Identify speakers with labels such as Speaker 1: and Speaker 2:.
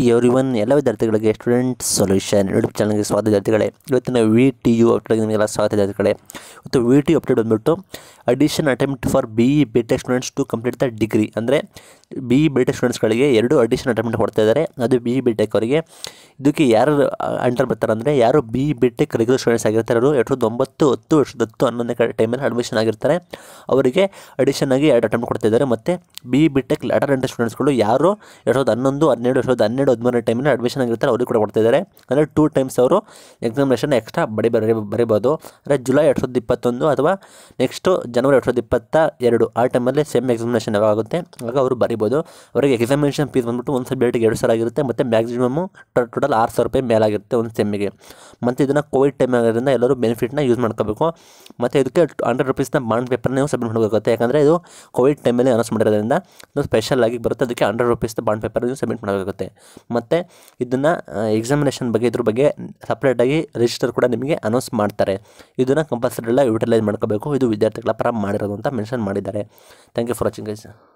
Speaker 1: every one ಎಲ್ಲ ವಿದ್ಯಾರ್ಥಿಗಳಿಗೆ student solution YouTube ಚಾನಲ್ಗೆ ಸ್ವಾಗತ ವಿದ್ಯಾರ್ಥಿಗಳೇ ಇವತ್ತಿನ ವಿ ಟಿ ಯು ಅಪ್ಡೇಟ್ಗೆ ನಿಮಗೆಲ್ಲ ಸ್ವಾಗತ ವಿದ್ಯಾರ್ಥಿಗಳೇ ಇವತ್ತು ವಿ ಟಿ ಯು ಅಪ್ಡೇಟ್ ಬಂದ್ಬಿಟ್ಟು addition attempt for B E B tech students to complete the degree ಅಂದರೆ ಬಿ ಇ ಬಿ ಟೆಕ್ ಸ್ಟೂಡೆಂಟ್ಸ್ಗಳಿಗೆ ಎರಡು ಅಡಿಷನ್ ಅಟೆಂಪ್ಟ್ ಕೊಡ್ತಾ ಇದ್ದಾರೆ ಅದು ಬಿ ಇ ಬಿ ಟೆಕ್ ಅವರಿಗೆ ಇದಕ್ಕೆ ಯಾರು ಅಂಡರ್ ಬರ್ತಾರೆ ಅಂದರೆ ಯಾರು B E B tech regular students ಆಗಿರ್ತಾರೆ ಅವರು ಎರಡು ಸಾವಿರದ ಒಂಬತ್ತು ಹತ್ತು ಎರಡು ಸಾವಿರದ ಹತ್ತು ಹನ್ನೊಂದನೇ ಟೈಮಲ್ಲಿ ಅಡ್ಮಿಷನ್ ಆಗಿರ್ತಾರೆ ಅವರಿಗೆ ಅಡಿಷನ್ ಆಗಿ ಎರಡು ಅಟೆಂಪ್ಟ್ ಕೊಡ್ತಾ ಇದ್ದಾರೆ ಮತ್ತು B E B tech lateral entry ಸ್ಟೂಡೆಂಟ್ಸ್ಗಳು ಯಾರು ಎರಡು ಸಾವಿರದ ಹನ್ನೊಂದು ಹನ್ನೆರಡು ಎರಡು ಸಾವಿರದ ಹನ್ನೆರಡು ಹದಿಮೂರನೇ ಟೈಮಲ್ಲಿ ಅಡ್ಮಿಷನ್ ಆಗಿರ್ತಾರೆ ಅವ್ರಿಗೆ ಕೂಡ ಕೊಡ್ತಾ ಇದ್ದಾರೆ ಅಂದರೆ ಟೂ ಟೈಮ್ಸ್ ಅವರು ಎಕ್ಸಾಮಿನೇಷನ್ ಎಕ್ಸ್ಟ್ರಾ ಬಡಿ ಬರಿ ಬರಿಬೋದು ಅಂದರೆ ಜುಲೈ ಎರಡು ಸಾವಿರದ ಇಪ್ಪತ್ತೊಂದು ಅಥವಾ ನೆಕ್ಸ್ಟು ಜನವರಿ ಎರಡು ಸಾವಿರದ ಇಪ್ಪತ್ತ ಎರಡು ಆ ಟೈಮಲ್ಲಿ ಸೆಮ್ ಎಕ್ಸಾಮಿನೇಷನ್ ಯಾವಾಗ ಆಗುತ್ತೆ ಆಗ ಅವರು ಬರಿಬೋದು ಅವರಿಗೆ ಎಕ್ಸಾಮಿನೇಷನ್ ಫೀಸ್ ಬಂದ್ಬಿಟ್ಟು ಒಂದು ಸಬ್ಜೆಕ್ಟಿಗೆ ಎರಡು ಸಾವಿರ ಆಗಿರುತ್ತೆ ಮತ್ತು ಮ್ಯಾಕ್ಸಿಮಮ್ಮು ಟೋಟಲ್ ಆರು ಸಾವಿರ ರೂಪಾಯಿ ಮೇಲಾಗಿರುತ್ತೆ ಒಂದು ಸೆಮ್ಮಿಗೆ ಮತ್ತು ಇದನ್ನು ಕೋವಿಡ್ ಟೈಮ್ ಆಗೋದ್ರಿಂದ ಎಲ್ಲರೂ ಬೆನಿಫಿಟ್ನ ಯೂಸ್ ಮಾಡ್ಕೋಬೇಕು ಮತ್ತು ಇದಕ್ಕೆ ಹಂಡ್ರೆಡ್ ರುಪೀಸ್ನ ಬಾಂಡ್ ಪೇಪರ್ನ ನೀವು ಸಬ್ಮಿಟ್ ಮಾಡಬೇಕಾಗುತ್ತೆ ಯಾಕಂದರೆ ಇದು ಕೋವಿಡ್ ಟೈಮಲ್ಲಿ ಅನೌನ್ಸ್ ಮಾಡಿರೋದ್ರಿಂದ ಇದು ಸ್ಪೆಷಲ್ ಆಗಿ ಬರುತ್ತೆ ಅದಕ್ಕೆ ಹಂಡ್ರೆಡ್ ರುಪೀಸ್ನ ಬಾಂಡ್ ಪೇಪರ್ ನೀವು ಸಬ್ಮಿಟ್ ಮಾಡಬೇಕಾಗುತ್ತೆ ಮತ್ತು ಇದನ್ನು ಎಕ್ಸಾಮಿನೇಷನ್ ಬಗ್ಗೆ ಇದ್ರ ಬಗ್ಗೆ ಸಪ್ರೇಟಾಗಿ ರಿಜಿಸ್ಟರ್ ಕೂಡ ನಿಮಗೆ ಅನೌನ್ಸ್ ಮಾಡ್ತಾರೆ ಇದನ್ನು ಕಂಪಲ್ಸರಿ ಎಲ್ಲ ಯೂಟಿಲೈಸ್ ಮಾಡ್ಕೋಬೇಕು ಇದು ವಿದ್ಯಾರ್ಥಿಗಳ ಪರ ಮಾಡಿರೋದು ಅಂತ ಮೆನ್ಷನ್ ಮಾಡಿದ್ದಾರೆ thank you for watching guys